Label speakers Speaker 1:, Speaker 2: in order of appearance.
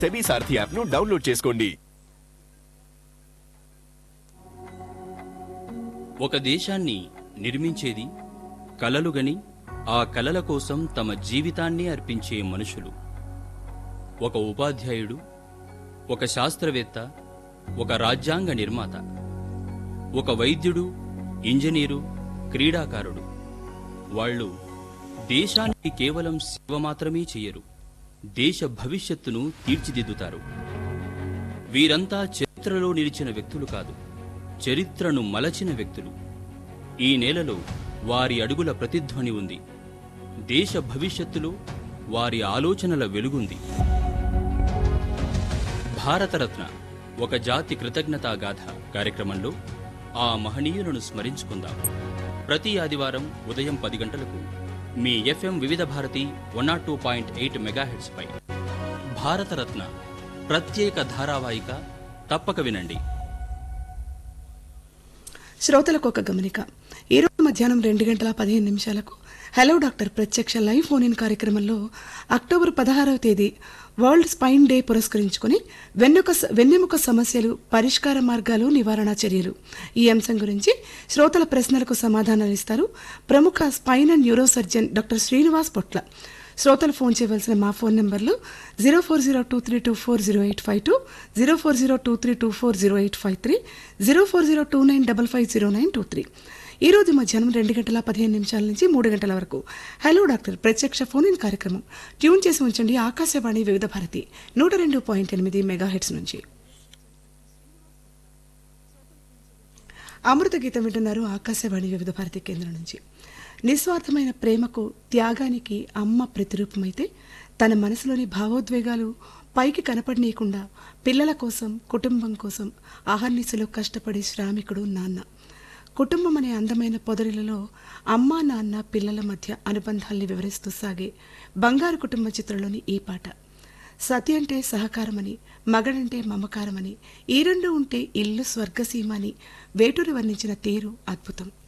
Speaker 1: SEBI Saarthi app ను download చేసుకోండి
Speaker 2: ఒక దేశాన్ని నిర్మించేది కలలుగని ఆ కలల కోసం తమ జీవితాన్ని అర్పించే మనుషులు ఒక ఉపాధ్యాయుడు ఒక శాస్త్రవేత్త ఒక రాజ్యాంగ నిర్మాత ఒక వైద్యుడు ఇంజనీరు క్రీడాకారుడు వాళ్ళు దేశానికి కేవలం సేవ మాత్రమే చేయరు దేశ భవిష్యత్తును తీర్చిదిద్దుతారు వీరంతా చరిత్రలో నిలిచిన వ్యక్తులు కాదు చరిత్రను మలచిన వ్యక్తులు ఈ నేలలో వారి అడుగుల ప్రతిధ్వని ఉంది దేశ భవిష్యత్తులో వారి ఆలోచనల వెలుగుంది భారతరత్న ఒక జాతి కృతజ్ఞతా గాథ కార్యక్రమంలో ఆ మహనీయులను స్మరించుకుందాం ప్రతి ఆదివారం ఉదయం పది గంటలకు మీ FM Vividh Bharati one nought two point eight megahertz పై భారతరత్న ప్రత్యేక ధారావాహిక తప్పక వినండి
Speaker 3: శ్రోతలకు ఒక గమనిక ఈరోజు మధ్యాహ్నం రెండు గంటల పదిహేను నిమిషాలకు హలో డాక్టర్ ప్రత్యక్ష లైవ్ ఫోన్ ఇన్ కార్యక్రమంలో అక్టోబర్ పదహారవ తేదీ వరల్డ్ స్పైన్ డే పురస్కరించుకుని వెన్నెముక వెన్నెముక సమస్యలు పరిష్కార మార్గాలు నివారణ చర్యలు ఈ అంశం గురించి శ్రోతల ప్రశ్నలకు సమాధానాలు ఇస్తారు ప్రముఖ spine and neuro surgeon doctor Srinivas Potla శ్రోతలు ఫోన్ చేయవలసిన మా ఫోన్ నెంబర్లు zero four zero two three two four zero eight five two zero four zero two three two four zero eight five three zero four zero two nine double five zero nine two three ఈ రోజు మధ్యాహ్నం రెండు గంటల పదిహేను నిమిషాల నుంచి మూడు గంటల వరకు హలో డాక్టర్ ప్రత్యక్ష ఫోన్ ఇన్ కార్యక్రమం ట్యూన్ చేసి ఉంచండి ఆకాశవాణి వివిధ భారతి నూట రెండు పాయింట్ ఎనిమిది మెగా హెడ్స్ నుంచి అమృత గీతం వింటున్నారు ఆకాశవాణి వివిధ భారతి కేంద్రం నుంచి నిస్వార్థమైన ప్రేమకు త్యాగానికి అమ్మ ప్రతిరూపమైతే తన మనసులోని భావోద్వేగాలు పైకి కనపడనీయకుండా పిల్లల కోసం కుటుంబం కోసం అహర్నిశలో కష్టపడే శ్రామికుడు నాన్న కుటుంబం అనే అందమైన పొదరిలలో అమ్మా నాన్న పిల్లల మధ్య అనుబంధాల్ని వివరిస్తూ సాగే బంగారు కుటుంబ చిత్రంలోని ఈ పాట సతి అంటే సహకారమని మగడంటే మమకారమని ఈ రెండు ఉంటే ఇల్లు స్వర్గసీమ అని వేటూరి వర్ణించిన తీరు అద్భుతం